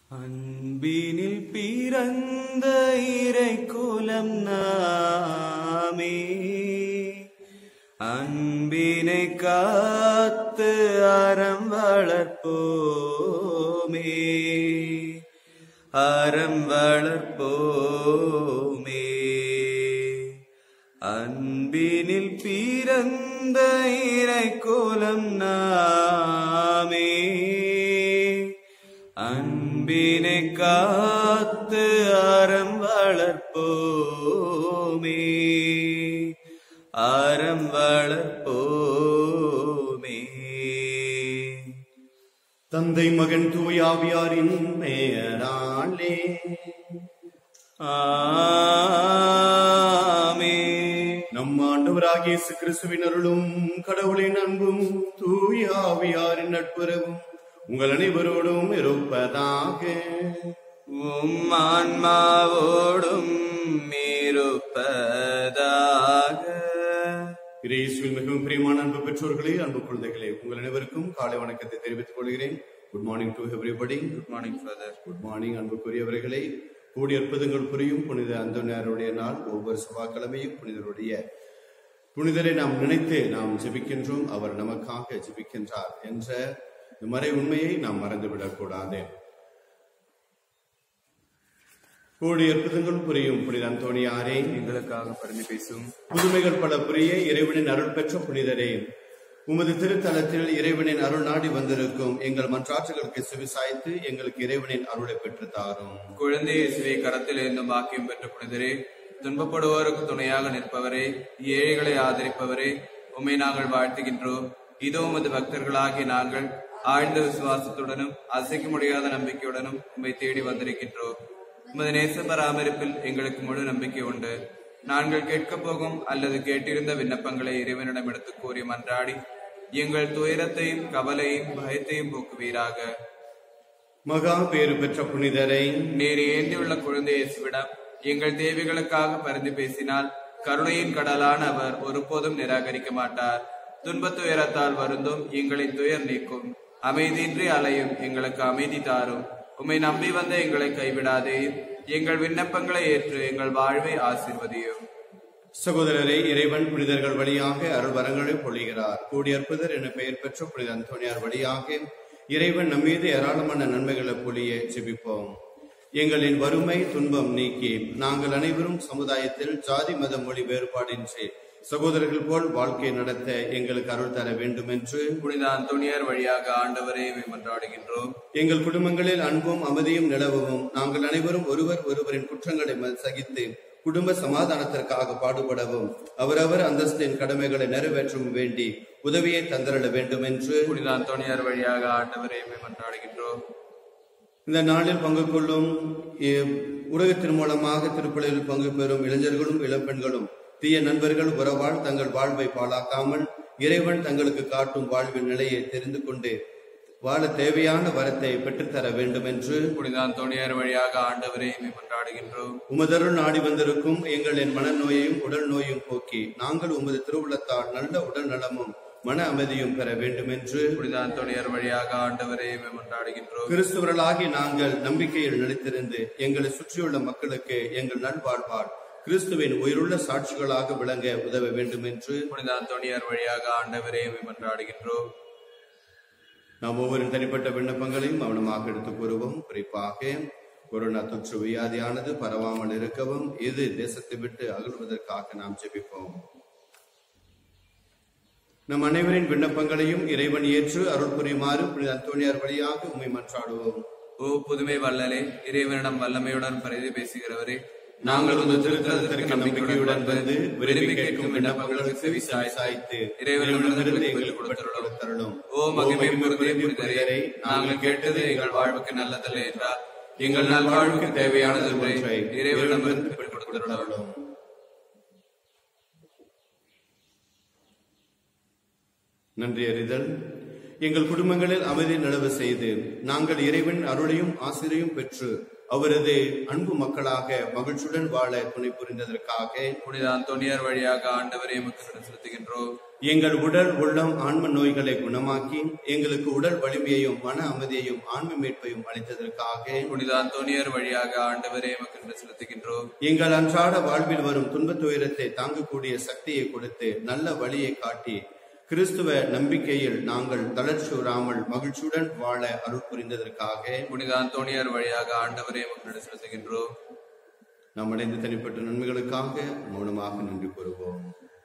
அன்பினில் பிறந்த இறை குலம் நாமே அன்பினை காத்து அறம் வளர்ப்போமே அறம் வளர்ப்போமே அன்பினில் பிறந்த இறை குலம் நாமே அன்பினை காத்து அறம் வளர்ப்போமே அறம் வளர்ப்போமே தந்தை மகன் தூயாவியாரின் பெயராலே ஆமே நம் ஆண்டவராகிய இயேசு கிறிஸ்துவின் அருளும் கடவுளின் அன்பும் தூயாவியாரின் நட்புறவும் உங்கள் அனைவரோடும் இருப்பதாக உம் ஆன்மாவோடும் இருப்பதாக இயேசுவின் மிகவும் பிரியமான அன்பு பெற்றோர்களே அன்பு குழந்தைகளே உங்கள் அனைவருக்கும் காலை வணக்கத்தை தெரிவித்துக் கொள்கிறேன் good morning to everybody good morning father good morning அன்புக்குரியவர்களே கூடி அற்புதங்கள் புரியும் புனித அந்தோனியாருடைய நாள் ஒவ்வொரு செவ்வாய்க்கிழமையும் புனிதருடைய புனிதரை நாம் நினைத்து நாம் ஜெபிக்கின்றோம் அவர் நமக்காக ஜெபிக்கின்றார் என்ற இந்த மறை உண்மையை நாம் மறந்துவிடக் கூடாது கூடி அற்புதங்கள் புரியும் புனித அந்தோணியாரே எங்களுக்காக பரிந்து பேசும் புதுமைகள் பல புரிய இறைவனின் அருள் பெற்ற புனிதரே உமது திருத்தலத்தில் இறைவனின் அருள் நாடி வந்திருக்கும் எங்கள் மன்றாற்றுகளுக்கு செவிசாய்த்து எங்களுக்கு இறைவனின் அருளை பெற்று தாரும் குழந்தை இயேசுவை கரத்தில் இருந்தும் பாக்கியம் பெற்ற புனிதரே துன்பப்படுவோருக்கு துணையாக நிற்பவரே ஏழைகளை ஆதரிப்பவரே உம்மை நாங்கள் வாழ்த்துகின்றோம் இதோ உமது பக்தர்களாகிய நாங்கள் ஆழ்ந்த விசுவாசத்துடனும் அசைக்க முடியாத நம்பிக்கையுடனும் உம்மை தேடி வந்திருக்கின்றோம் உமது நேச பராமரிப்பில் எங்களுக்கு முழு நம்பிக்கை உண்டு நாங்கள் கேட்கப் போகும் அல்லது கேட்டிருந்த விண்ணப்பங்களை இறைவனிடம் எடுத்து கூறி மன்றாடி எங்கள் துயரத்தையும் கவலையும் பயத்தையும் போக்குவீராக மகா பேறு பெற்ற புனிதரை நீர் ஏந்தியுள்ள குழந்தை இயேசுவிடம் எங்கள் தேவைகளுக்காக பரிந்து பேசினால் கருணையின் கடலான அவர் ஒருபோதும் நிராகரிக்க மாட்டார் துன்பத் துயரத்தால் வருந்தும் எங்களின் துயர் நீக்கும் அமைதியின்றி அலையும் எங்களுக்கு அமைதி தாரும் உம்மை நம்பி வந்த எங்களை கைவிடாதே எங்கள் விண்ணப்பங்களை ஏற்று எங்கள் வாழ்வை ஆசிர்வதியும் சகோதரரை இறைவன் புனிதர்கள் வழியாக அருள் வரங்களை பொழிகிறார் கூடி அற்புதர் என பெயர் பெற்ற புனித அந்தோனியார் வழியாக இறைவன் நம்மீது ஏராளமான நன்மைகளை பொழிய ஜெபிப்போம் எங்களின் வறுமை துன்பம் நீக்கி நாங்கள் அனைவரும் சமுதாயத்தில் ஜாதி மத மொழி வேறுபாடின்றி சகோதரர்கள் போல் வாழ்க்கை நடத்த எங்களுக்கு அருள் தர வேண்டும் என்று புனித அந்தோனியார் வழியாக ஆண்டவரே உம்மை மன்றாடுகின்றோம் எங்கள் குடும்பங்களில் அன்பும் அமைதியும் நிலவவும் நாங்கள் அனைவரும் ஒருவர் ஒருவரின் குற்றங்களை ம- சகித்து குடும்ப சமாதானத்திற்காக பாடுபடவும் அவரவர் அந்தஸ்தின் கடமைகளை நிறைவேற்றவும் வேண்டி உதவியை தந்திரட வேண்டும் என்று புனித அந்தோனியார் வழியாக ஆண்டவரே உம்மை மன்றாடுகின்றோம் இந்த நாளில் பங்கு கொள்ளும் இ- ஊடகத்தின் மூலமாக திருப்பலியில் பங்கு பெறும் இளைஞர்களும் இளம்பெண்களும் தீய நண்பர்கள் உறவால் தங்கள் வாழ்வை பாழாக்காமல் இறைவன் தங்களுக்கு காட்டும் வாழ்வின் நிலையை தெரிந்து கொண்டு வாழ தேவையான வரத்தை பெற்றுத்தர வேண்டும் என்று புனித அந்தோனியார் வழியாக ஆண்டவரே உம்மை மன்றாடுகின்றோம் உமதருள் நாடி வந்திருக்கும் எங்களின் மனநோயையும் உடல் நோயும் போக்கி நாங்கள் உமது திருவுள்ளத்தால் நல்ல உடல் நலமும் மன அமைதியும் பெற வேண்டும் என்று புனித அந்தோனியார் வழியாக ஆண்டவரே உம்மை மன்றாடுகின்றோம் கிறிஸ்துவர்களாகி நாங்கள் நம்பிக்கையில் நிலைத்திருந்து எங்களை சுற்றியுள்ள மக்களுக்கு எங்கள் நல்வாழ்வால் கிறிஸ்துவின் உயிருள்ள சாட்சிகளாக விளங்க உதவ வேண்டும் என்று புனித அந்தோனியார் வழியாக ஆண்டவரே உம்மை மன்றாடுகின்றோம் நாம் ஒவ்வொரு தனிப்பட்ட விண்ணப்பங்களையும் கவனமாக எடுத்துக் கூறுவோம் குறிப்பாக கொரோனா தொற்று வியாதியானது பரவாமல் இருக்கவும் இது தேசத்தை விட்டு அகழ்வதற்காக நாம் ஜெபிப்போம் நம் அனைவரின் விண்ணப்பங்களையும் இறைவன் ஏற்று அருள் புரியுமாறு புனித அந்தோனியார் வழியாக உண்மை மன்றாடுவோம் ஓ புதுமை வல்லலே இறைவனிடம் வல்லமையுடன் பரிதி பேசுகிறவரே நாங்கள் உந்த திருத்தலத்திற்கு நம்பிக்கையுடன் வந்து விரும்பி கேட்கும் விண்ணப்பங்களுக்கு செவி சாய்த்து சாய்த்து இறைவனிடமிருந்து எங்களுக்கு கொடுத்தருளும் தருளும் ஓ மகிமை பொருந்திய புனிதரே நாங்கள் கேட்டது எங்கள் வாழ்வுக்கு நல்லதல்ல என்றால் எங்கள் நல்வாழ்வுக்கு தேவையானது ஒன்றை இறைவனிடமிருந்து பெற்றுக் கொடுத்தருளும் நன்றி அறிதல் எங்கள் குடும்பங்களில் அமைதி நிலவு செய்து நாங்கள் இறைவன் அருளையும் ஆசிரியும் பெற்று அவரது அன்பு மக்களாக மகிழ்ச்சியுடன் வாழ துணை புரிந்ததற்காக புனித அந்தோனியார் வழியாக ஆண்டவரே எமக்கு நன்றி செலுத்துகின்றோம் எங்கள் உடல் உள்ளம் ஆன்ம நோய்களை குணமாக்கி எங்களுக்கு உடல் வலிமையையும் மன அமைதியையும் ஆன்ம மீட்பையும் அளித்ததற்காக புனித அந்தோனியார் வழியாக ஆண்டவரே எமக்கு நன்றி செலுத்துகின்றோம் எங்கள் அன்றாட வாழ்வில் வரும் துன்பத் துயரத்தை தாங்கக்கூடிய சக்தியை கொடுத்து நல்ல வழியை காட்டி கிறிஸ்துவ நம்பிக்கையில் நாங்கள் தளர்ச்சியுறாமல் மகிழ்ச்சியுடன் வாழ அருள் புரிந்ததற்காக புனித அந்தோனியார் வழியாக ஆண்டவரே எமக்கு நன்றி செலுத்துகின்றோம் நாம் அடைந்த தனிப்பட்ட நன்மைகளுக்காக மௌனமாக நின்று கூறுவோம்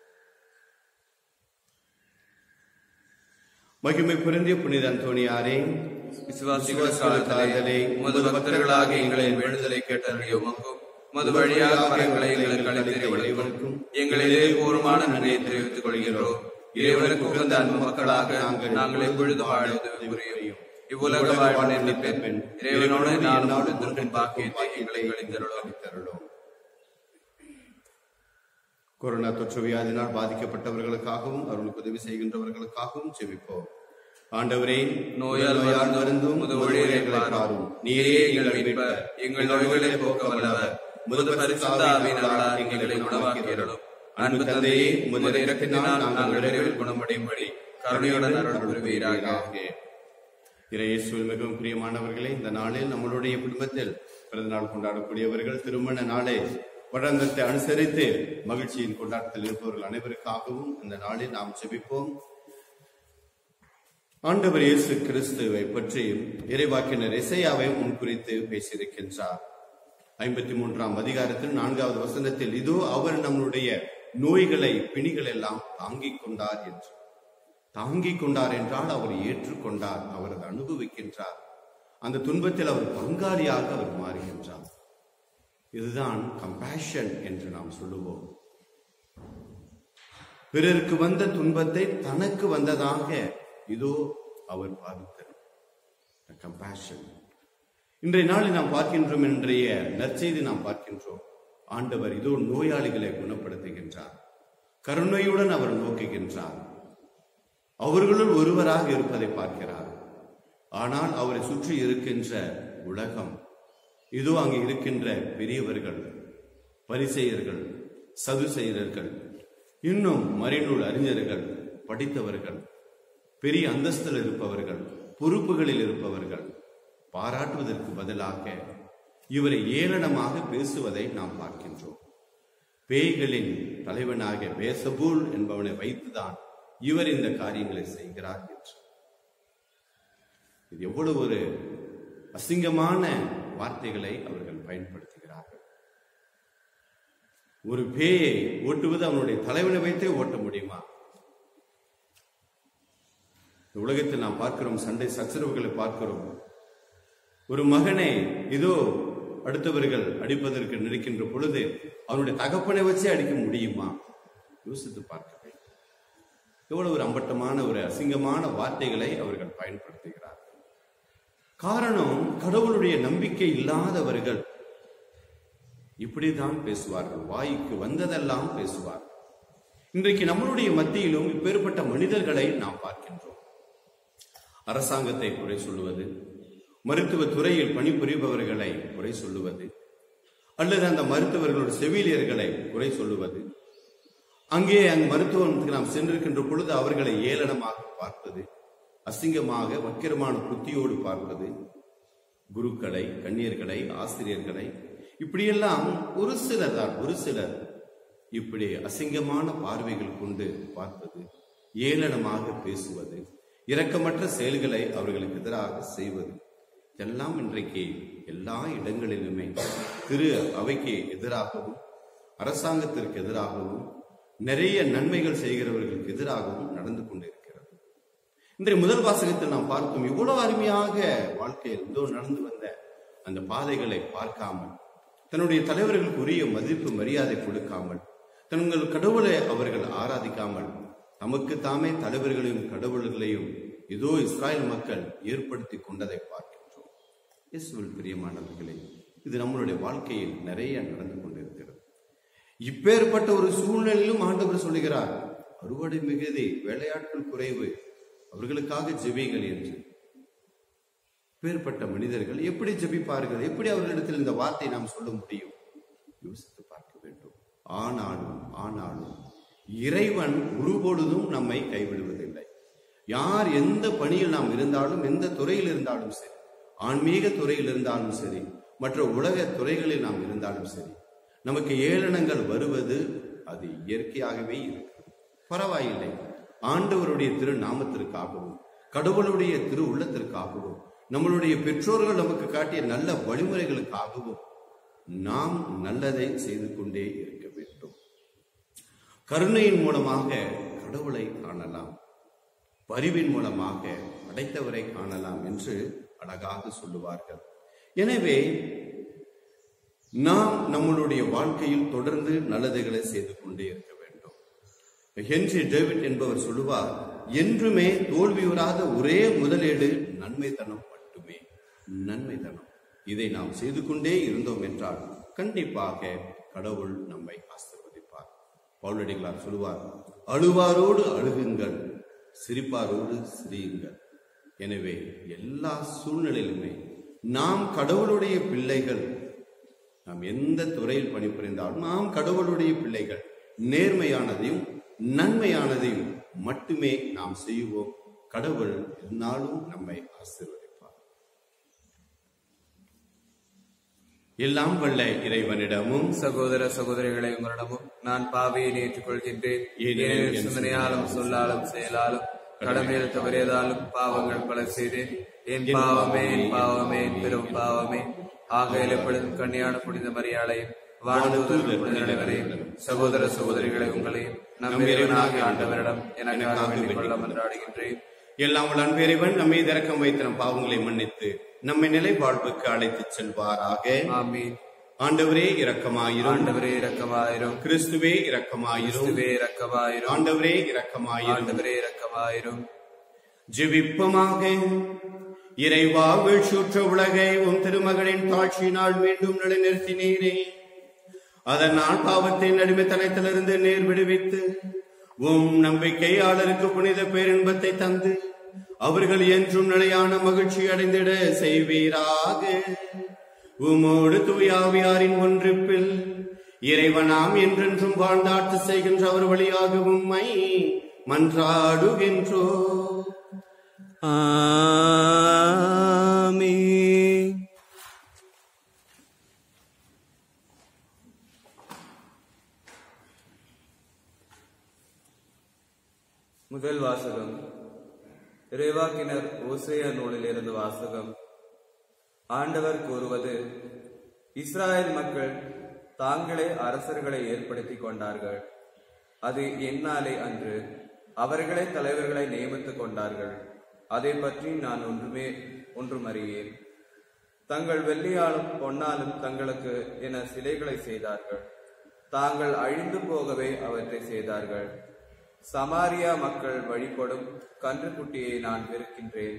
மகிமை பொருந்திய புனித அந்தோணியாரே விசுவாசிகளுக்காக உமது பக்தர்களாக எங்களை வேண்டுதலை கேட்டறிய உமக்கும் உமது வழியாக வரங்களை எங்களுக்கு அளித்தறிவதற்கும் எங்களை இதயபூர்வமான நன்றியை தெரிவித்துக் கொள்கிறோம் இறைவனுக்கு உகந்த அன்பு மக்களாக நாங்கள் எப்பொழுது வாழ உதவி புரியும் இவ்வுலக வாழ்வினை பெண் இறைவனோடு நான் வாழ்ந்திருக்கும் பாக்கியத்தை எங்களை அளித்தருளோம் தருளோம் கொரோனா தொற்று வியாதினால் பாதிக்கப்பட்டவர்களுக்காகவும் அவர்களுக்கு உதவி செய்கின்றவர்களுக்காகவும் ஜெபிப்போம் ஆண்டவரே நோயால் நோயால் வருந்தும் முது ஊழியரை பாரும் நீரே எங்கள் மீட்பர் எங்கள் நோய்களை போக்க வல்லவர் முது பரிசுத்த ஆவியினாலால் எங்களை குணமாக்கிறோம் அன்பு தந்தையே உமது இரக்கத்தினால் நாங்கள் விரைவில் குணமடையும்படி கருணையுடன் அருள் புரிவீராக இறையேசுவில் மிகவும் பிரியமானவர்களே இந்த நாளில் நம்மளுடைய குடும்பத்தில் பிறந்தநாள் கொண்டாடக்கூடியவர்கள் திருமண நாளை வருடத்தை அனுசரித்து மகிழ்ச்சியின் கொண்டாட்டத்தில் இருப்பவர்கள் அனைவருக்காகவும் இந்த நாளில் நாம் ஜெபிப்போம் ஆண்டவர் இயேசு கிறிஸ்துவை பற்றியும் இறைவாக்கினர் இசையாவை முன்குறித்து பேசியிருக்கின்றார் ஐம்பத்தி மூன்றாம் அதிகாரத்தில் நான்காவது வசனத்தில் இதோ அவர் நம்முடைய நோய்களை பிணிகள் எல்லாம் தாங்கிக் கொண்டார் என்று தாங்கிக் கொண்டார் என்றால் அவர் ஏற்றுக்கொண்டார் அவர் அதை அனுபவிக்கின்றார் அந்த துன்பத்தில் அவர் பங்காளியாக அவர் மாறுகின்றார் இதுதான் கம்பேஷன் என்று நாம் சொல்லுவோம் பிறருக்கு வந்த துன்பத்தை தனக்கு வந்ததாக இதோ அவர் பாவித்தார் கம்பேஷன் இன்றைய நாளில் நாம் பார்க்கின்றோம் இன்றைய நற்செய்தி நாம் பார்க்கின்றோம் ஆண்டவர் இதோ நோயாளிகளை குணப்படுத்துகின்றார் கருணையுடன் அவர் நோக்குகின்றார் அவர்களுள் ஒருவராக இருப்பதை பார்க்கிறார் ஆனால் அவரை சுற்றி இருக்கின்ற உலகம் இதோ அங்கே இருக்கின்ற பெரியவர்கள் பரிசெயர்கள் சதுசெயர்கள் இன்னும் மறைநூல் அறிஞர்கள் படித்தவர்கள் பெரிய அந்தஸ்தில் இருப்பவர்கள் பொறுப்புகளில் இருப்பவர்கள் பாராட்டுவதற்கு பதிலாக இவரை ஏளனமாக பேசுவதை நாம் பார்க்கின்றோம் பேய்களின் தலைவனாக பேசபூல் என்பவனை வைத்துதான் இவர் இந்த காரியங்களை செய்கிறார் என்று இது எவ்வளவு ஒரு அசிங்கமான வார்த்தைகளை அவர்கள் பயன்படுத்துகிறார்கள் ஒரு பேயை ஓட்டுவது அவனுடைய தலைவனை வைத்தே ஓட்ட முடியுமா இந்த உலகத்தில் நாம் பார்க்கிறோம் சண்டை சச்சரவுகளை பார்க்கிறோம் ஒரு மகனை இதோ அடுத்தவர்கள் அடிப்பதற்கு நிற்கின்ற பொழுது அவனுடைய தகப்பனை வச்சே அடிக்க முடியுமா யோசித்து பார்க்க வேண்டும் எவ்வளவு ஒரு அம்பட்டமான ஒரு அசிங்கமான வார்த்தைகளை அவர்கள் பயன்படுத்துகிறார்கள் காரணம் கடவுளுடைய நம்பிக்கை இல்லாதவர்கள் இப்படிதான் பேசுவார்கள் வாய்க்கு வந்ததெல்லாம் பேசுவார்கள் இன்றைக்கு நம்மளுடைய மத்தியிலும் இப்பேற்பட்ட மனிதர்களை நாம் பார்க்கின்றோம் அரசாங்கத்தை குறை சொல்லுவது மருத்துவ துறையில் பணிபுரிபவர்களை குறை சொல்லுவது அல்லது அந்த மருத்துவர்களோட செவிலியர்களை குறை சொல்லுவது அங்கே அந்த மருத்துவமனைக்கு நாம் சென்றிருக்கின்ற பொழுது அவர்களை ஏளனமாக பார்ப்பது அசிங்கமாக வக்கிரமான புத்தியோடு பார்ப்பது குருக்களை கண்ணியர்களை ஆசிரியர்களை இப்படியெல்லாம் ஒரு சிலர் தான் ஒரு சிலர் இப்படி அசிங்கமான பார்வைகள் கொண்டு பார்ப்பது ஏளனமாக பேசுவது இரக்கமற்ற செயல்களை அவர்களுக்கு எதிராக செய்வது இதெல்லாம் இன்றைக்கு எல்லா இடங்களிலுமே திரு அவைக்கு எதிராகவும் அரசாங்கத்திற்கு எதிராகவும் நிறைய நன்மைகள் செய்கிறவர்களுக்கு எதிராகவும் நடந்து கொண்டிருக்கிறது இன்றைய முதல் வாசகத்தில் நாம் பார்க்கும் இவ்வளவு அருமையாக வாழ்க்கையில் இதோ நடந்து வந்த அந்த பாதைகளை பார்க்காமல் தன்னுடைய தலைவர்களுக்கு உரிய மதிப்பு மரியாதை கொடுக்காமல் தங்கள் கடவுளை அவர்கள் ஆராதிக்காமல் தமக்கு தாமே தலைவர்களையும் கடவுள்களையும் இதோ இஸ்ராயல் மக்கள் ஏற்படுத்தி கொண்டதை பார்க்கின்றோம் இயேசுவில் பிரியமானவர்களே இது நம்மளுடைய வாழ்க்கையில் நிறைய நடந்து கொண்டிருக்கிறது இப்பேற்பட்ட ஒரு சூழ்நிலையிலும் ஆண்டவர் சொல்லுகிறார் அறுவடை மிகுதி வேலையாட்கள் குறைவு அவர்களுக்காக ஜெபிகள் என்று பேர்பட்ட மனிதர்கள் எப்படி ஜெபிப்பார்கள் எப்படி அவர்களிடத்தில் இந்த வார்த்தை நாம் சொல்ல முடியும் யோசித்து பார்க்க வேண்டும் ஆனாலும் ஆனாலும் இறைவன் ஒருபொழுதும் நம்மை கைவிடுவதில்லை யார் எந்த பணியில் நாம் இருந்தாலும் எந்த துறையில் இருந்தாலும் சரி ஆன்மீக துறையில் இருந்தாலும் சரி மற்ற உலக துறைகளில் நாம் இருந்தாலும் சரி நமக்கு ஏளனங்கள் வருவது அது இயற்கையாகவே இருக்கு பரவாயில்லை ஆண்டவருடைய திரு நாமத்திற்காகவும் கடவுளுடைய திரு உள்ளத்திற்காகவும் நம்மளுடைய பெற்றோர்கள் நமக்கு காட்டிய நல்ல வழிமுறைகளுக்காகவும் நாம் நல்லதை செய்து கொண்டே இருக்க வேண்டும் கருணையின் மூலமாக கடவுளை காணலாம் பரிவின் மூலமாக படைத்தவரை காணலாம் என்று அழகாக சொல்லுவார்கள் எனவே நாம் நம்மளுடைய வாழ்க்கையில் தொடர்ந்து நல்லதுகளை செய்து கொண்டே இருக்க வேண்டும் ஹென்றி டேவிட் என்பவர் சொல்லுவார் என்றுமே தோல்வியுறாத ஒரே முதலீடு நன்மைத்தனம் மட்டுமே நன்மைத்தனம் இதை நாம் செய்து கொண்டே இருந்தோம் என்றால் கண்டிப்பாக கடவுள் நம்மை ஆசீர்வதிப்பார் பவுலடிகளார் சொல்லுவார் அழுவாரோடு அழுகுங்கள் சிரிப்பாரோடு சிரியுங்கள் எனவே எல்லா சூழ்நிலையிலுமே நாம் கடவுளுடைய பிள்ளைகள் நாம் எந்த துறையில் பணிபுரிந்தாலும் நாம் கடவுளுடைய பிள்ளைகள் நேர்மையானதையும் நன்மையானதையும் மட்டுமே நாம் செய்வோம் கடவுள் எந்நாளும் நம்மை ஆசீர்வதிப்பார் எல்லாம் வல்ல இறைவனிடமும் சகோதர சகோதரிகளை உங்களிடமும் நான் பாவையை ஏற்றுக்கொள்கின்றேன் ஏனெனில் ஏனெனில் என் சிந்தனையாலும் சொல்லாலும் செயலாலும் கடமையில் தவறியதாலும் பாவங்கள் பல செய்தேன் என் பாவமே என் பாவமே என் பெரும் பாவமே ஆகையில் எப்பொழுதும் கண்ணியான புனித மரியாதையும் வானதூதர் புனித அனைவரையும் சகோதர சகோதரிகளை உங்களையும் நம் இறைவனாகிய ஆண்டவரிடம் எனக்காக வேண்டிக் கொள்ள மன்றாடுகின்றேன் எல்லாம் வல்ல அன்பு இறைவன் நம்மை இறக்கம் வைத்த நம் பாவங்களை மன்னித்து நம்மை நிலை வாழ்வுக்கு அழைத்துச் செல்வாராக ஆமீன் ஆண்டவரே இரக்கமாயிரும் ஆண்டவரே இரக்கமாயிரும் கிறிஸ்துவே இரக்கமாயிரும் கிறிஸ்துவே இரக்கமாயிரும் ஆண்டவரே இரக்கமாயிரும் ஆண்டவரே இரக்கமாயிரும் ஜெபிப்பமாக இறைவா வீழ்ச்சியுற்ற உலகை உன் திருமகளின் தாட்சியினால் மீண்டும் நிலைநிறுத்தினீரே அதனால் பாவத்தின் அடிமைத்தனத்திலிருந்து நேர் விடுவித்து உம் நம்பிக்கையாளருக்கு புனித பேரின்பத்தை தந்து அவர்கள் என்றும் நிலையான மகிழ்ச்சி அடைந்திட செய்வீராக உமோடு தூயாவியாரின் ஒன்றிப்பில் இறைவனாம் என்றென்றும் வாழ்ந்தாட்டு செய்கின்ற அவர் வழியாக உம்மை மன்றாடுகின்றோ ஆமீன் முதல் வாசகம் இறைவாக்கினர் ஓசேயா நூலிலிருந்து வாசகம் ஆண்டவர் கூறுவது இஸ்ராயேல் மக்கள் தாங்களே அரசர்களை ஏற்படுத்திக் கொண்டார்கள் அது என்னாலே அன்று அவர்களே தலைவர்களை நியமித்துக் கொண்டார்கள் அதை பற்றி நான் ஒன்றுமே ஒன்றும் அறியேன் தங்கள் வெள்ளியாலும் பொன்னாலும் தங்களுக்கு என சிலைகளை செய்தார்கள் தாங்கள் அழிந்து போகவே அவற்றை செய்தார்கள் சமாரியா மக்கள் வழிபடும் கன்றுக்குட்டியை நான் வெறுக்கின்றேன்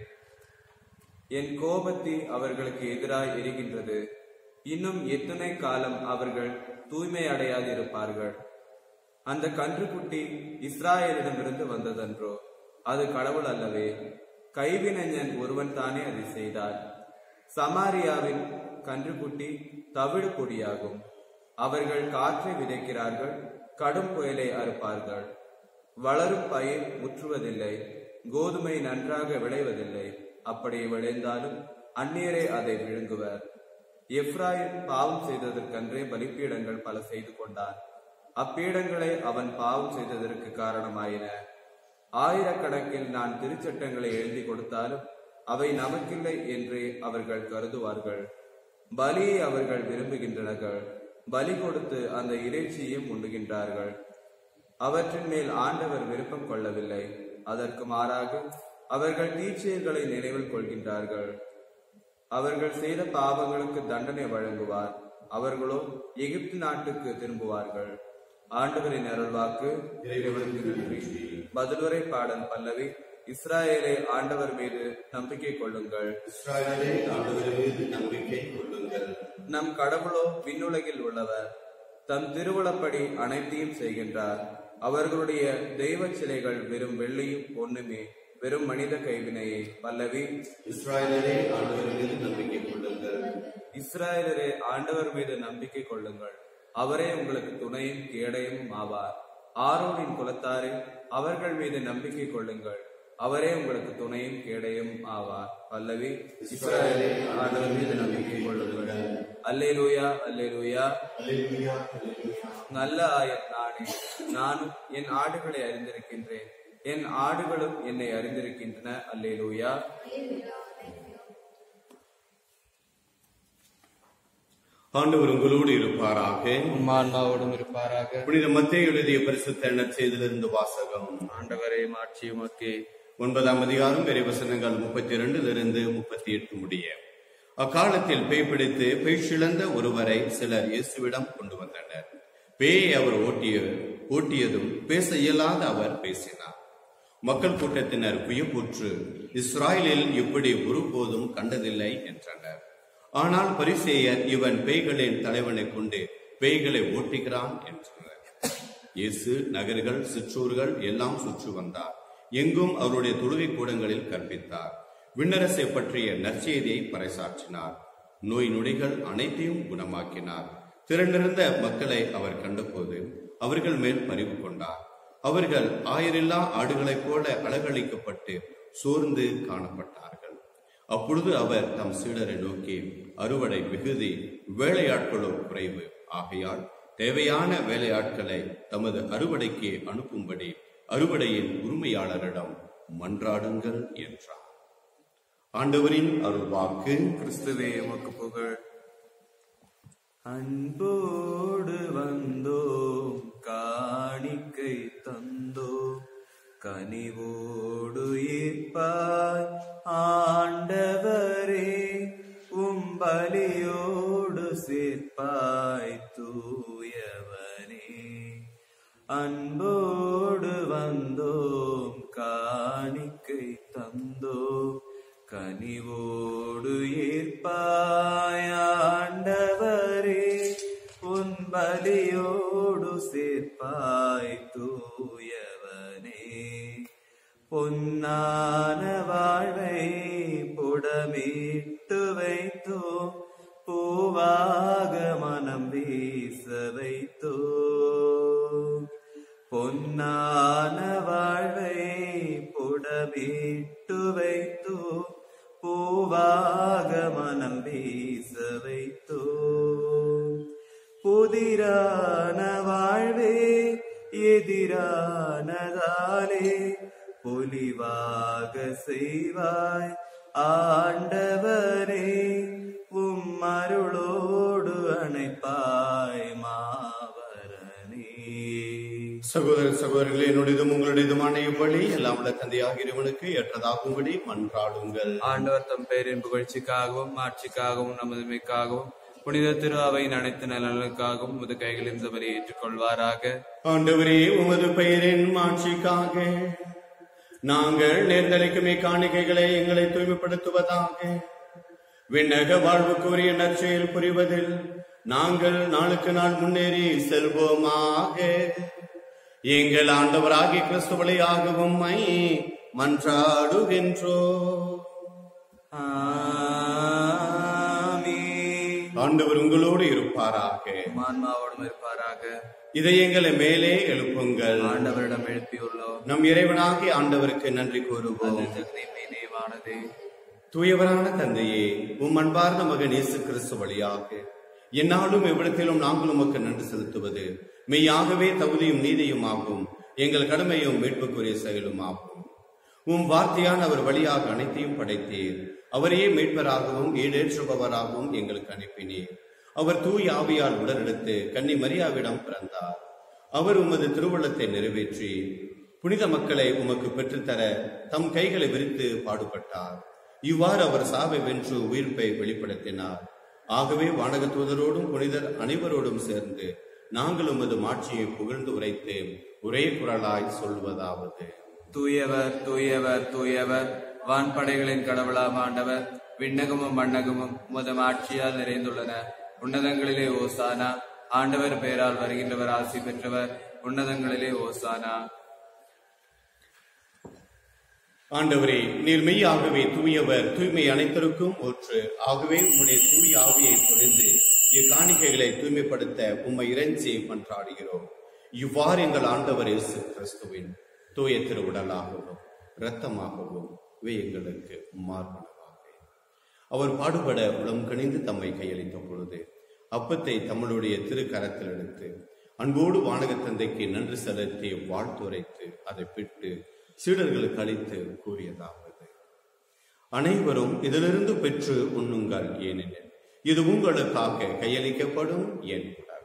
என் கோபத்தி அவர்களுக்கு எதிராய் எரிகின்றது இன்னும் எத்தனை காலம் அவர்கள் தூய்மை அடையாதிருப்பார்கள் அந்த கன்றுக்குட்டி இஸ்ராயேலிடமிருந்து வந்ததன்றோ அது கடவுள் அல்லவே கைவினைஞன் ஒருவன் தானே அதை செய்தார் சமாரியாவின் கன்றுக்குட்டி தவிடு கொடியாகும் அவர்கள் காற்றை விதைக்கிறார்கள் கடும் புயலை அறுப்பார்கள் வளரும் பயிர் முற்றுவதில்லை கோதுமை நன்றாக விளைவதில்லை அப்படி விளைந்தாலும் அந்நியரே அதை விழுங்குவர் எப்ராயிம் பாவம் செய்ததற்கன்றே பலிப்பீடங்கள் பல செய்து கொண்டான் அப்பீடங்களே அவன் பாவம் செய்ததற்கு காரணமாயின ஆயிரக்கணக்கில் நான் திருச்சட்டங்களை எழுதி கொடுத்தாலும் அவை நமக்கில்லை என்றே அவர்கள் கருதுவார்கள் பலியை அவர்கள் விரும்புகின்றனர் பலி கொடுத்து அந்த இறைச்சியையும் உண்ணுகின்றார்கள் அவற்றின் மேல் ஆண்டவர் விருப்பம் கொள்ளவில்லை அதற்கு மாறாக அவர்கள் தீச்செயல்களை நினைவில் கொள்கின்றார்கள் அவர்கள் செய்த பாவங்களுக்கு தண்டனை வழங்குவார் அவர்களோ எகிப்து நாட்டுக்கு திரும்புவார்கள் ஆண்டவரின் அருள்வாக்கு இறைவனுக்கு நன்றி பதிலுரை பாடல் பல்லவி இஸ்ராயேலை ஆண்டவர் மீது நம்பிக்கை கொள்ளுங்கள் இஸ்ராயலே ஆண்டவர் மீது நம்பிக்கை கொள்ளுங்கள் நம் கடவுளோ விண்ணுலகில் உள்ளவர் தம் திருவுளப்படி அனைத்தையும் செய்கின்றார் அவர்களுடைய தெய்வ சிலைகள் வெறும் வெள்ளியும் பொன்னுமே வெறும் மனித கைவினையே பல்லவி இஸ்ராயலரே ஆண்டவர் மீது நம்பிக்கை கொள்ளுங்கள் இஸ்ராயலரே ஆண்டவர் மீது நம்பிக்கை கொள்ளுங்கள் அவரே உங்களுக்கு துணையும் கேடையும் ஆவார் ஆரோனின் குலத்தாரே அவர்கள் மீது நம்பிக்கை கொள்ளுங்கள் அவரே உங்களுக்கு துணையும் கேடையும் ஆவார் பல்லவி இஸ்ராயலே ஆண்டவர் மீது நம்பிக்கை கொள்ளுங்கள் அல்லேலூயா அல்லேலூயா நல்ல ஆயர் நானே நானும் என் ஆடுகளை அறிந்திருக்கின்றேன் என் ஆடுகளும் என்னை அறிந்திருக்கின்றன அல்லேலூயா ஆண்டவர் உங்களோடு இருப்பாராக உம்மான்மாவோடும் இருப்பாராக புனித மத்திய எழுதிய பரிசுத்த செய்திலிருந்து வாசகம் ஆண்டவரே மாட்சி உமக்கே ஒன்பதாம் அதிகாரம் பெரிய வசனங்கள் முப்பத்தி இரண்டிலிருந்து முப்பத்தி எட்டு முடிய அக்காலத்தில் பேய் பிடித்து பேய்ச்சிழந்த ஒருவரை சிலர் இயேசுவிடம் கொண்டு வந்தனர் பேயை அவர் ஓட்டிய ஓட்டியதும் பேச இயலாத அவர் பேசினார் மக்கள் கூட்டத்தினர் வியப்புற்று இஸ்ராயலில் இப்படி ஒருபோதும் கண்டதில்லை என்றனர் ஆனால் பரிசேயர் இவன் பேய்களின் தலைவனை கொண்டு பேய்களை ஓட்டுகிறான் என்றனர் இயேசு நகர்கள் சிற்றூர்கள் எல்லாம் சுற்றி வந்தார் எங்கும் அவருடைய தொழுகை கூடங்களில் கற்பித்தார் விண்ணரசை பற்றிய நற்செய்தியை பறைசாற்றினார் நோய் நொடிகள் அனைத்தையும் குணமாக்கினார் திரண்டிருந்த மக்களை அவர் கண்டபோது அவர்கள் மேல் பரிவு கொண்டார் அவர்கள் ஆயிரில்லா ஆடுகளைப் போல அழகளிக்கப்பட்டு சோர்ந்து காணப்பட்டார்கள் அப்பொழுது அவர் தம் சீடரை நோக்கி அறுவடை மிகுதி வேலையாட்களோ குறைவு ஆகையால் தேவையான வேலையாட்களை தமது அறுவடைக்கு அனுப்பும்படி அறுவடையின் உரிமையாளரிடம் மன்றாடுங்கள் என்றார் ஆண்டவரின் அருள்வாக்கு கிறிஸ்துவே உமக்கு புகழ் அன்போடு வந்தோம் காணிக்கை தந்தோம் கனிவோடு ஈர்ப்பாய் ஆண்டவரே உம்பலியோடு சேர்ப்பாய் தூயவனே அன்போடு வந்தோம் காணிக்கை தந்தோம் கனிவோடு ஏற்பாய் ஆண்டவரே உன் பலியோடு சேர்ப்பாய் தூயவனே பொன்னான வாழ்வை புடமிட்டு வைத்தோ பூவாக மனம் வீச வைத்தோ பொன்னான வாழ்வை புடமிட்டு வைத்தோ பூவாக மனம் வீச வைத்தோ புதிரான வாழ்வே எதிரானதாலே பொலிவாக செய்வாய் ஆண்டவரே உம் அருளோடு அணைப்பாய் மாவரனே சகோதர சகோதரர்களே என்னுடையதும் உங்களுடையதுமான இவ்வழி எல்லாம் உள்ள தந்தையாக இறைவனுக்கு ஏற்றதாகும்படி மன்றாடுங்கள் ஆண்டவர் தம் பேரின் புகழ்ச்சிக்காகவும் ஆட்சிக்காகவும் நமது மிக்காகவும் புனித திரு அவையின் அனைத்து நலனுக்காகவும் உமது கைகளில் இந்த பலியை ஏற்றுக்கொள்வாராக ஆண்டவரே உமது பெயரின் மாட்சிக்காக நாங்கள் நேர்ந்தளிக்கும் காணிக்கைகளை எங்களை தூய்மைப்படுத்துவதாக விண்ணக வாழ்வுக்குரிய நற்செயல் புரிவதில் நாங்கள் நாளுக்கு நாள் முன்னேறி செல்வோமாக எங்கள் ஆண்டவராகிய கிறிஸ்து வழியாகவும் மை மன்றாடுகின்றோ ஆமென். ஆண்டவர் உங்களோடு இருப்பாராக ஆன்மாவோடும் இருப்பாராக இதயங்களை மேலே எழுப்புங்கள் ஆண்டவரிடம் எழுப்பியுள்ளோம் நம் இறைவனாகிய ஆண்டவருக்கு நன்றி கூறுவோம் அது தகுதியுமே தேவானதே தூயவரான தந்தையே உம் அன்பார்ந்த மகன் இயேசு கிறிஸ்து வழியாக என்னாலும் எவ்விடத்திலும் நாங்கள் உமக்கு நன்றி செலுத்துவது மெய்யாகவே தகுதியும் நீதியும் ஆகும் எங்கள் கடமையும் மீட்புக்குரிய செயலும் ஆகும் உம் வார்த்தையான அவர் வழியாக அனைத்தையும் படைத்தீர் அவரையே மீட்பராகவும் ஈடேற்றுபவராகவும் எங்களுக்கு அனுப்பினீர் அவர் தூய் ஆவியால் உடலெடுத்து கன்னி மரியாவிடம் பிறந்தார் அவர் உமது திருவுள்ளத்தை நிறைவேற்றி புனித மக்களை உமக்கு பெற்றுத்தர தம் கைகளை விரித்து பாடுபட்டார் இவ்வாறு அவர் சாவை வென்று உயிர்ப்பை வெளிப்படுத்தினார் ஆகவே வானக தூதரோடும் புனிதர் அனைவரோடும் சேர்ந்து நாங்கள் உமது மாட்சியை புகழ்ந்து உரைத்து ஒரே குரலாய் சொல்வதாவது தூயவர் தூயவர் தூயவர் வான்படைகளின் கடவுளாம் ஆண்டவர் விண்ணகமும் மண்ணகமும் உமது ஆட்சியால் நிறைந்துள்ளன உன்னதங்களிலே ஓசானா ஆண்டவர் பெயரால் வருகின்றவர் ஆசி பெற்றவர் உன்னதங்களிலே ஓசானா ஆண்டவரே நீர் மெய்யாகவே தூயவர் தூய்மை அனைத்திற்கும் ஒற்று ஆகவே உம்முடைய தூய ஆவியை பொழிந்து இக்காணிக்கைகளை தூய்மைப்படுத்த உம்மை இறைஞ்சி மன்றாடுகிறோம் இவ்வாறு எங்கள் ஆண்டவர் இயேசு கிறிஸ்துவின் தூய திருவுடலாகவும் இரத்தமாகவும் இவை எங்களுக்கு மார்பனவாக அவர் பாடுபட உளம் கணிந்து தம்மை கையளித்த பொழுது அப்பத்தை தம்முடைய திருக்கரத்தில் எடுத்து அன்போடு வானக தந்தைக்கு நன்றி செலுத்தி வாழ்த்துரைத்து அதை பிட்டு சீடர்களுக்கு அளித்து கூறியதாவது அனைவரும் இதிலிருந்து பெற்று உண்ணுங்கள் ஏனெனில் இது உங்களுக்காக கையளிக்கப்படும் என் உடல்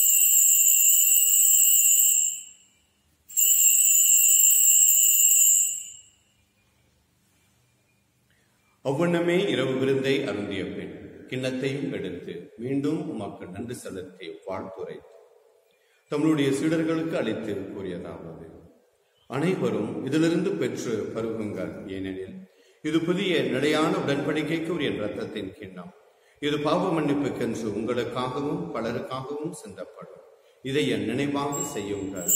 அவ்வண்ணமே இரவு விருந்தை அருந்திய பின் கிண்ணத்தையும் எடுத்து மீண்டும் உமக்கு நன்றி செலுத்தி வாழ்த்துரைத்து தம்முடைய சீடர்களுக்கு அளித்து கூறியதாவது அனைவரும் இதிலிருந்து பெற்று பருகுங்கள் ஏனெனில் இது புதிய நிலையான உடன்படிக்கைக்கு உரிய இரத்தத்தின் கிண்ணம் இது பாவ மன்னிப்புக்கென்று உங்களுக்காகவும் பலருக்காகவும் சிந்தப்படும் இதை என் நினைவாக செய்யுங்கள்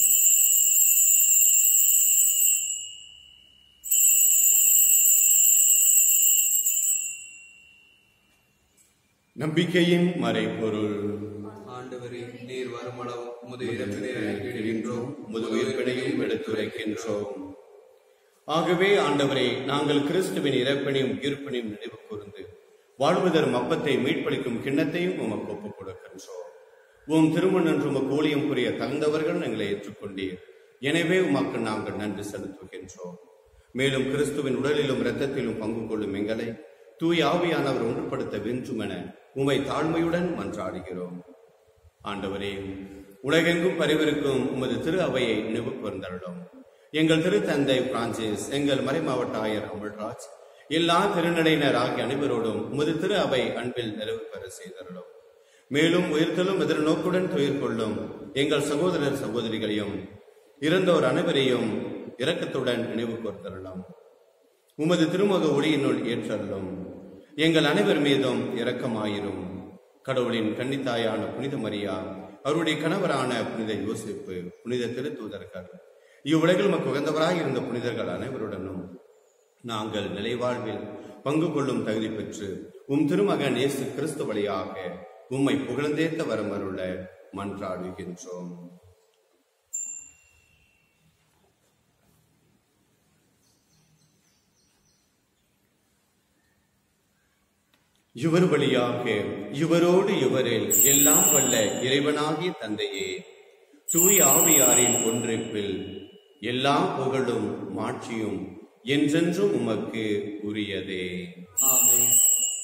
நம்பிக்கையின் மறைபொருள் ஆண்டவரே நீர் வருமளவும் உமது இறப்பினை அறிக்கையிடுகின்றோம் முது உயிர்ப்பினையும் எடுத்துரைக்கின்றோம் ஆகவே ஆண்டவரே நாங்கள் கிறிஸ்துவின் இறப்பினையும் உயிர்ப்பினையும் நினைவு கூர்ந்து வாழ்வதரும் அப்பத்தை மீட்பளிக்கும் கிண்ணத்தையும் உமக்கு ஒப்புக் கொடுக்கின்றோம் உம் திருமணன்று உமக்கு ஊழியம் புரிய தகுந்தவர்கள் எங்களை ஏற்றுக்கொண்டீர் எனவே உமக்கு நாங்கள் நன்றி செலுத்துகின்றோம் மேலும் கிறிஸ்துவின் உடலிலும் இரத்தத்திலும் பங்கு கொள்ளும் எங்களை தூய் ஆவியானவர் ஒன்றுபடுத்த வென்றும் என உமை தாழ்மையுடன் மன்றாடுகிறோம் ஆண்டவரே உலகெங்கும் பரிவருக்கும் உமது திரு அவையை நினைவு கூர்ந்தருளும் எங்கள் திருத்தந்தை பிரான்சிஸ் எங்கள் மறைமாவட்ட ஆயர் அமல்ராஜ் எல்லா திருநடையினர் ஆகிய அனைவரோடும் உமது திரு அவை அன்பில் நிறைவு பெற செய்தருளும் மேலும் உயிர்த்தலும் எதிர்நோக்குடன் துயிர் கொள்ளும் எங்கள் சகோதரர் சகோதரிகளையும் இறந்தோர் அனைவரையும் இரக்கத்துடன் நினைவு கூர்ந்தருளும் உமது திருமுக ஒளியினுள் ஏற்றருளும் எங்கள் அனைவர் மீதும் இரக்கமாயிரும் கடவுளின் கன்னித்தாயான புனித மரியா அவருடைய கணவரான புனித யோசிப்பு புனித திருத்தூதர்கள் இவ்வுலகில் நமக்கு உகந்தவராய் இருந்த புனிதர்கள் அனைவருடனும் நாங்கள் நிலைவாழ்வில் பங்கு கொள்ளும் தகுதி பெற்று உம் திருமகன் இயேசு கிறிஸ்து வழியாக உம்மை புகழ்ந்தேத்த வரமருள மன்றாடுகின்றோம் இவர் வழியாக இவரோடு இவரில் எல்லாம் வல்ல இறைவனாகிய தந்தையே தூய் ஆவியாரின் ஒன்றிப்பில் எல்லா புகழும் மாட்சியும் என்றென்றும் உமக்கு உரியதே ஆமென்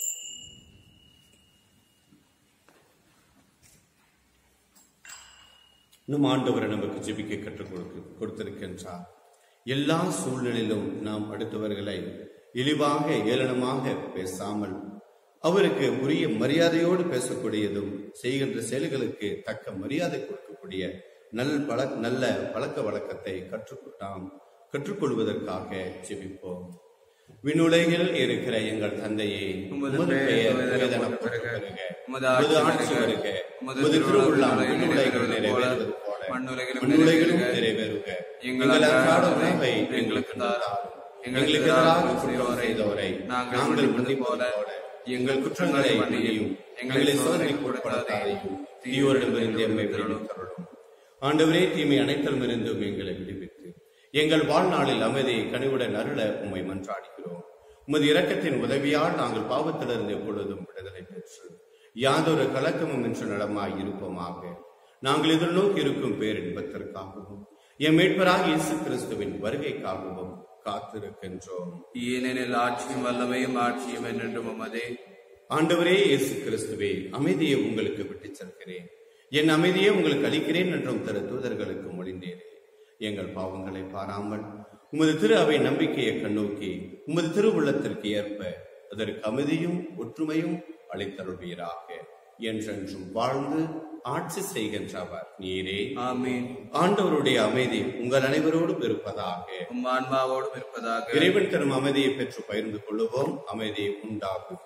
நம் ஆண்டவர் நமக்கு ஜெபிக்க கற்றுக் கொடுக்க கொடுத்திருக்கின்றார் எல்லா சூழ்நிலையிலும் நாம் அடுத்தவர்களை இழிவாக ஏளனமாக பேசாமல் அவருக்கு உரிய மரியாதையோடு பேசக்கூடியதும் செய்கின்ற செயல்களுக்கு தக்க மரியாதை கொடுக்கக்கூடிய நல் பழ நல்ல பழக்க வழக்கத்தை கற்றுக் நாம் கற்றுக்கொள்வதற்காக ஜெபிப்போம் விண்ணுலகில் இருக்கிற எங்கள் தந்தையே உமது உமது பெயர் பெயர் உயர்த்தப்பட உயர்த்தப்படுக. உமது உமது ஆட்சி ஆட்சி வருக. வருக உமது உமது திருவுள்ளம் திருவுள்ளம் விண்ணுலகில் நிறைவேறுவது நிறைவேறுவது போல மண்ணுலகிலும் மண்ணுலகிலும் நிறைவேறுக. நிறைவேறுக எங்கள் எங்கள் அன்றாட அன்றாட உணவை உணவை எங்களுக்கு எங்களுக்கு தாரும். தாரும் எங்களுக்கு எங்களுக்கு எதிராக எதிராக குற்றம் குற்றம் செய்தவரை நாங்கள் நாங்கள் மன்னிப்பது மன்னிப்பது போல போல எங்கள் குற்றங்களை மன்னியும் எங்களை சோதனைக்கு உட்படுத்தாதையும் தீயோரிடமிருந்து எம்மை விடுவித்தருளும் ஆண்டவரே தீமை அனைத்திலும் இருந்தும் எங்களை விடுவித்து எங்கள் வாழ்நாளில் அமைதியை கனிவுடன் அருள உம்மை மன்றாடுகிறோம் உமது இரக்கத்தின் உதவியால் நாங்கள் பாவத்திலிருந்து எப்பொழுதும் விடுதலை பெற்று யாதொரு கலக்கமும் என்று நலமாய் இருப்போமாக நாங்கள் எதிர்நோக்கி இருக்கும் பேரின்பத்திற்காகவும் எம் மீட்பராக இயேசு கிறிஸ்துவின் வருகைக்காகவும் காத்திருக்கின்றோம் ஏனெனில் ஆட்சியும் வல்லமையும் ஆட்சியும் என்றென்றும் உமதே ஆண்டவரே இயேசு கிறிஸ்துவே அமைதியை உங்களுக்கு விட்டுச் செல்கிறேன் என் அமைதியை உங்களுக்கு அளிக்கிறேன் என்றும் திரு தூதர்களுக்கு மொழிந்தேனே எங்கள் பாவங்களை பாராமல் உமது திரு அவை நம்பிக்கையை கண்ணோக்கி உமது திருவுள்ளத்திற்கு ஏற்ப அதற்கு அமைதியும் ஒற்றுமையும் அளித்தருள்வீராக என்றென்றும் வாழ்ந்து ஆட்சி செய்கின்றவர் நீரே ஆமீன் ஆண்டவருடைய அமைதி உங்கள் அனைவரோடும் இருப்பதாக உம் ஆன்மாவோடும் இருப்பதாக இறைவன் தரும் அமைதியை பெற்று பகிர்ந்து கொள்ளுவோம் அமைதி உண்டாகுக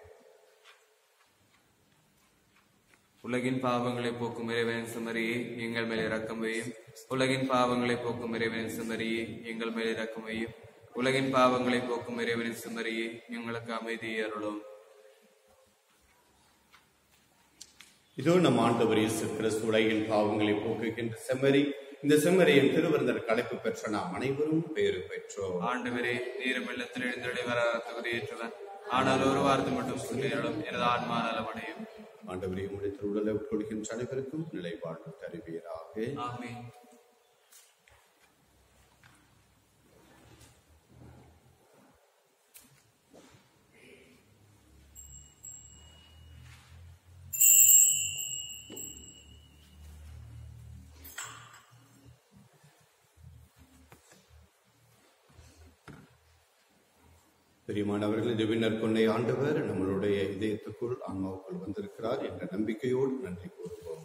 உலகின் பாவங்களை போக்கும் இறைவனின் சுமரியே எங்கள் மேல் இரக்கம் வையும் உலகின் பாவங்களை போக்கும் இறைவனின் சுமரியே எங்கள் மேல் இரக்கம் வையும் உலகின் பாவங்களை போக்கும் இறைவனின் சுமரியே எங்களுக்கு அமைதியை அருளும் இதோ நம் ஆண்டவர் இயேசு கிறிஸ்து உலகின் பாவங்களை போக்குகின்ற செம்மறி இந்த செம்மறியின் திருவிருந்தர் கலைப்பு பெற்ற நாம் அனைவரும் பேறு பெற்றோம் ஆண்டவரே நீரும் வெள்ளத்தில் எழுந்தொழி வர தகுதியேற்றவன் ஆனால் ஒரு வார்த்தை மட்டும் சொல்லியலும் எனது ஆன்மா நலமடையும் ஆண்டவரை உடைய திருவுடலை உட்கொள்கின்ற அனைவருக்கும் நிலைப்பாடு தருவீராக ஆமென் பிரியமானவர்கள் இந்த விண்ணர் கொண்டை ஆண்டவர் நம்மளுடைய இதயத்துக்குள் ஆன்மாவுக்குள் வந்திருக்கிறார் என்ற நம்பிக்கையோடு நன்றி கூறுவோம்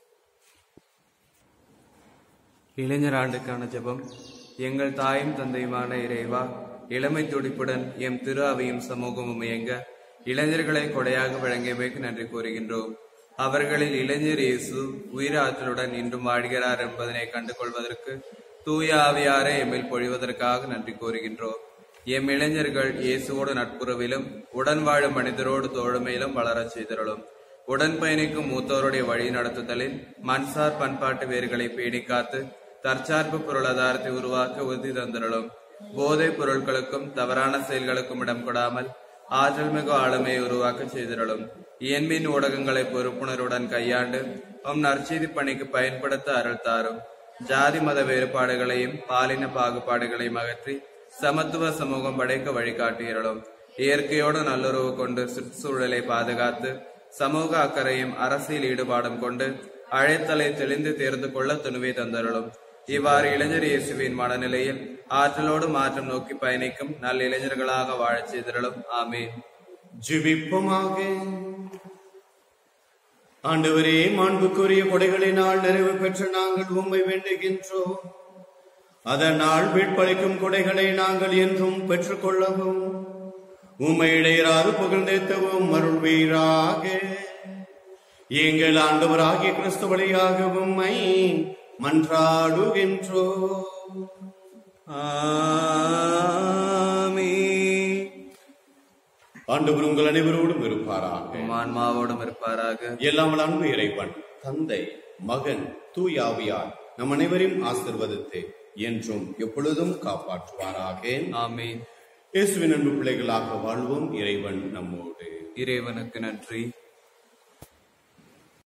இளைஞர் ஆண்டுக்கான ஜெபம் எங்கள் தாயும் தந்தையுமான இறைவா இளமை துடிப்புடன் எம் திரு அவையும் சமூகமும் இயங்க இளைஞர்களை கொடையாக வழங்கியமைக்கு நன்றி கூறுகின்றோம் அவர்களில் இளைஞர் இயேசு உயிர் ஆற்றலுடன் இன்றும் வாழ்கிறார் என்பதனை கண்டு கொள்வதற்கு தூய ஆவியாரை எம்மில் பொழிவதற்காக நன்றி கூறுகின்றோம் எம் இளைஞர்கள் இயேசுவோடு நட்புறவிலும் உடன் வாழும் மனிதரோடு தோழமையிலும் வளரச் செய்திருளும் உடன் பயணிக்கும் மூத்தோருடைய வழி நடத்துதலில் மண்சார் பண்பாட்டு வேர்களை பேணி காத்து தற்சார்பு பொருளாதாரத்தை உருவாக்க உறுதி தந்திரலும் போதைப் பொருட்களுக்கும் தவறான செயல்களுக்கும் இடம் கொடாமல் ஆற்றல் மிகு ஆளுமையை உருவாக்க செய்திரலும் இயன்பின் ஊடகங்களை பொறுப்புணர்வுடன் கையாண்டு உம் நற்செய்தி பணிக்கு பயன்படுத்த அருள் தாரும் ஜாதி மத வேறுபாடுகளையும் பாலின பாகுபாடுகளையும் அகற்றி சமத்துவ சமூகம் படைக்க வழிகாட்டுகிறோம் இயற்கையோடு நல்லுறவு கொண்டு சுற்றுச்சூழலை பாதுகாத்து சமூக அக்கறையும் அரசியல் ஈடுபாடும் கொண்டு அழைத்தலை தெளிந்து தேர்ந்து கொள்ள துணிவை தந்தருளும் இவ்வாறு இளைஞர் இயேசுவின் மனநிலையில் ஆற்றலோடு மாற்றம் நோக்கி பயணிக்கும் நல்ல இளைஞர்களாக வாழச் செய்திருளும் ஆமீன் ஜெபிப்போமாக ஆண்டவரே மாண்புக்குரிய கொடைகளினால் நிறைவு பெற்ற நாங்கள் உம்மை வேண்டுகின்றோம் அதனால் வீட்பளிக்கும் கொடைகளை நாங்கள் என்றும் பெற்றுக்கொள்ளவும் உம்மை இடையராது புகழ்ந்தேத்தவும் அருள்வீராக எங்கள் ஆண்டவராகிய கிறிஸ்து வழியாக உம்மை மன்றாடுகின்றோம் ஆமீன் ஆண்டவர் உங்கள் அனைவரோடும் இருப்பாராக உம் ஆன்மாவோடும் இருப்பாராக எல்லாம் வல்ல அன்பு இறைவன் தந்தை மகன் தூயாவியார் நம் அனைவரையும் ஆசிர்வதித்து என்றும் எப்பொழுதும் காப்பாற்றுவாராக ஆமீன் இயேசுவின் அன்பு பிள்ளைகளாக வாழ்வோம் இறைவன் நம்மோடு இறைவனுக்கு நன்றி